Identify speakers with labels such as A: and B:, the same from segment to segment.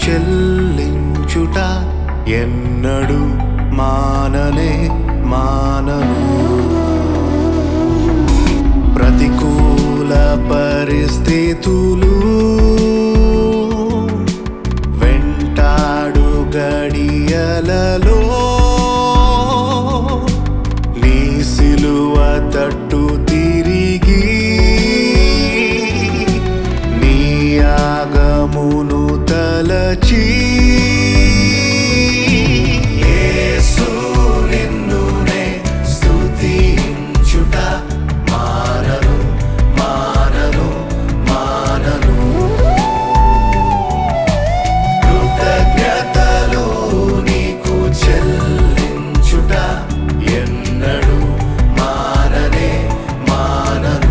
A: చెల్లించుట ఎన్నడు మాననే మానను ప్రతికూల పరిస్థితులు వెంటాడు గడియలలో నీ సిలువ తట్టు తిరిగి నీ యాగమును తలచి యేసు నిన్నునే స్తుతించుట మానను మానను మానను కృతజ్ఞతలు నీకు చెల్లించుట ఎన్నడు మాననే మానను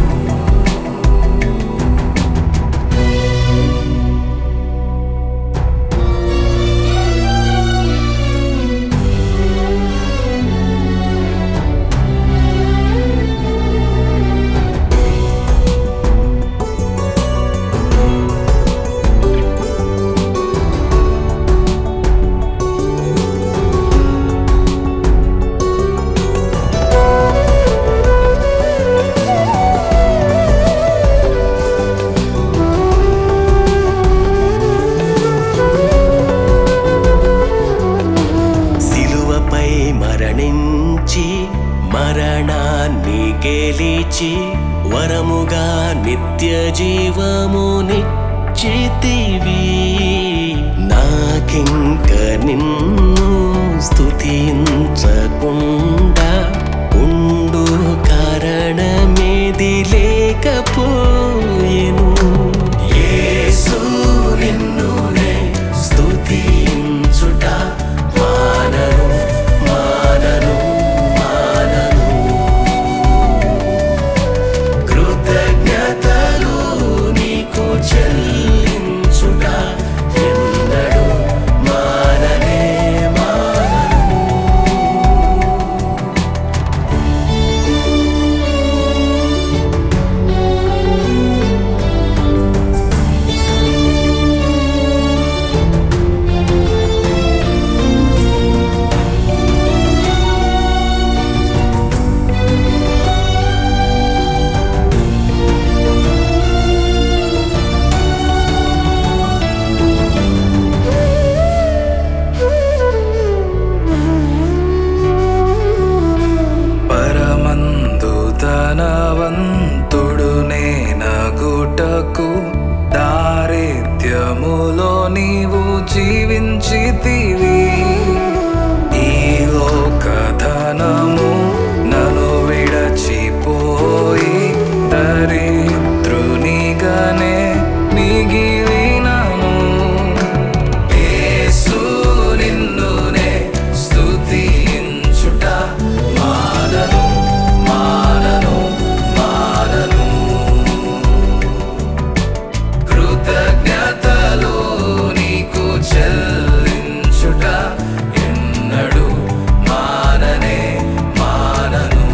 B: సిలువపై మరణించి మరణాన్ని గెలిచి వరముగా నిత్య జీవమునిచ్చితివి నాకింక నిన్ను స్తుతించకుండా ఉండు కారణమేది లేకపోయెను యేసు నిన్నునే స్తుతించుట మానను మానను మానను కృతజ్ఞతలు నీకు చెల్లించుట ఎన్నడు మాననే మానను
C: పరమందు ధనవంతుడు నేనగుటకు దారిద్ర్యములో నీవు జీవించితివి ఈ లోక ధనము నన్ను విడచిపోయి దరిద్రునిగానే మిగిలినను యేసు నిన్నునే స్తుతించుట మానను మానను మానను కృతజ్ఞతలు నీకు చెల్లించుట ఎన్నడు మాననే మానను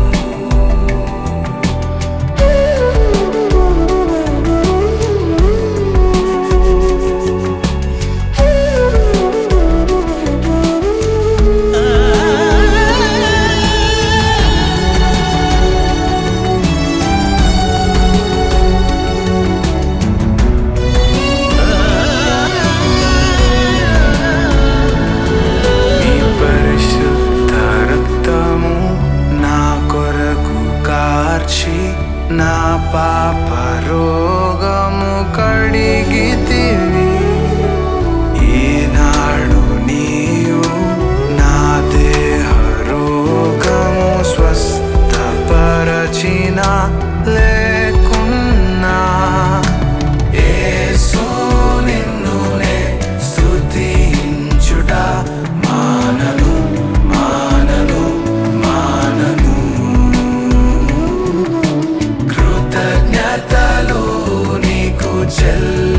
C: నీ పరిశుద్ధ రక్తము నా కొరకు కార్చి నా పాప రోగము కడిగితివి ఈనాడు నీవు నా దేహ రోగము స్వస్థపరచిన లేకున్నా యేసు నిన్నునే స్తుతించుట మానను మానను మానను కృతజ్ఞతలు నీకు చెల్లి